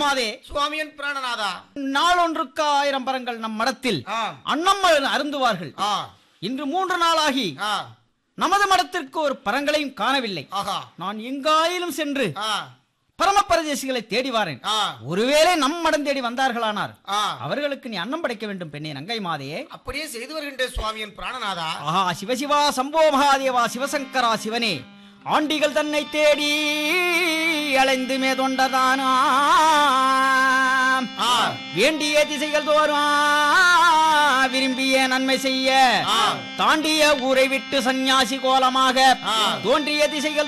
மாதே சுவாமியன் பிராணநாதா நாளொன்றுக்கு ஆயிரம் பரங்கள் நம் மடத்தில் ஆ அன்னம் அருந்துவார்கள் ஆ இன்று மூன்று நாளாகி ஆ நமது மடத்திற்கு ஒரு பரங்களையும் காணவில்லை ஆஹா நான் எங்காயிலும் சென்று ஆ பரமபரதேசிகளை தேடி வாரேன் ஆ ஒருவேளை நம் மடம் தேடி வந்தார்களானார் ஆ அவர்களுக்கு நீ அன்னம் படைக்க வேண்டும் பெண்ணே நங்கை மாதே அப்படியே செய்து வருகின்ற சுவாமியன் பிராணநாதா ஆஹா சிவசிவா சம்போ மகாதேவா சிவசங்கரா சிவனே ஆண்டிகள் தன்னை தேடி அலைந்து மேதொண்டதானா ஆ. வேண்டிய திசைகள் தோறும் விரும்பிய நன்மை செய்ய ஆ. தாண்டிய ஊரை விட்டு சந்நியாசி கோலமாக ஆ. தோன்றிய திசைகள்